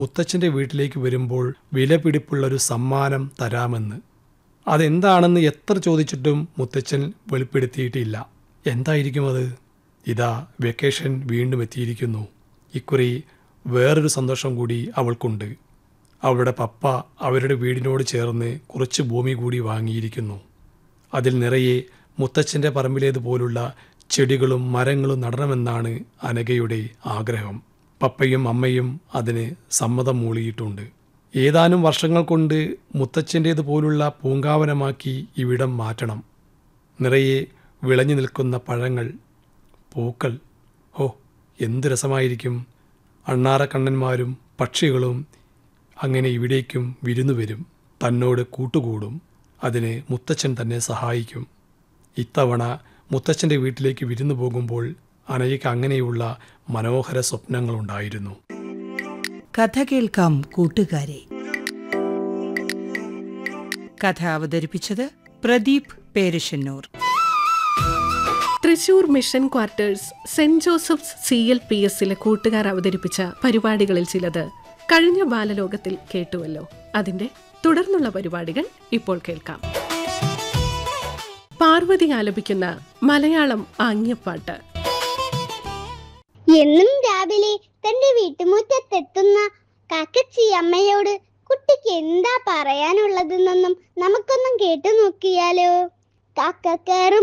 മുത്തച്ഛൻ്റെ വീട്ടിലേക്ക് വരുമ്പോൾ വിലപിടിപ്പുള്ളൊരു സമ്മാനം തരാമെന്ന് അതെന്താണെന്ന് എത്ര ചോദിച്ചിട്ടും മുത്തച്ഛൻ വെളിപ്പെടുത്തിയിട്ടില്ല എന്തായിരിക്കും അത് ഇതാ വെക്കേഷൻ വീണ്ടും എത്തിയിരിക്കുന്നു ഇക്കുറി വേറൊരു സന്തോഷം കൂടി അവൾക്കുണ്ട് അവളുടെ പപ്പ അവരുടെ വീടിനോട് ചേർന്ന് കുറച്ച് ഭൂമി കൂടി വാങ്ങിയിരിക്കുന്നു അതിൽ നിറയെ മുത്തച്ഛൻ്റെ പറമ്പിലേതുപോലുള്ള ചെടികളും മരങ്ങളും നടണമെന്നാണ് അനഘയുടെ ആഗ്രഹം പപ്പയും അമ്മയും അതിന് സമ്മതം മൂളിയിട്ടുണ്ട് ഏതാനും വർഷങ്ങൾ കൊണ്ട് മുത്തച്ഛൻ്റേതുപോലുള്ള പൂങ്കാവനമാക്കി ഇവിടം മാറ്റണം നിറയെ വിളഞ്ഞു നിൽക്കുന്ന പഴങ്ങൾ പൂക്കൾ ഹോ എന്ത് രസമായിരിക്കും അണ്ണാറക്കണ്ണന്മാരും പക്ഷികളും അങ്ങനെ ഇവിടേക്കും വിരുന്നു വരും തന്നോട് കൂട്ടുകൂടും അതിന് മുത്തച്ഛൻ തന്നെ സഹായിക്കും ഇത്തവണ മുത്തച്ഛൻ്റെ വീട്ടിലേക്ക് വിരുന്നു പോകുമ്പോൾ അനയ്ക്ക് അങ്ങനെയുള്ള മനോഹര സ്വപ്നങ്ങളുണ്ടായിരുന്നു കഥ കേൾക്കാം കൂട്ടുകാരെ കഥ അവതരിപ്പിച്ചത് Pradeep Perassannur Thrissur mission quarters saint Joseph's C L P എസിലെ കൂട്ടുകാർ അവതരിപ്പിച്ച പരിപാടികളിൽ ചിലത് കഴിഞ്ഞ ബാലലോകത്തിൽ കേട്ടുവല്ലോ അതിന്റെ തുടർന്നുള്ള പരിപാടികൾ ഇപ്പോൾ കേൾക്കാം പാർവതി ആലപിക്കുന്ന മലയാളം ആംഗ്യപ്പാട്ട് എന്നും രാവിലെ തന്റെ വീട്ടുമുറ്റത്തെത്തുന്ന കാക്കച്ചി അമ്മയോട് കുട്ടിക്ക് എന്താ പറയാനുള്ളതെന്നൊന്നും നമുക്കൊന്നും കേട്ടു നോക്കിയാലോ കാക്ക കയറും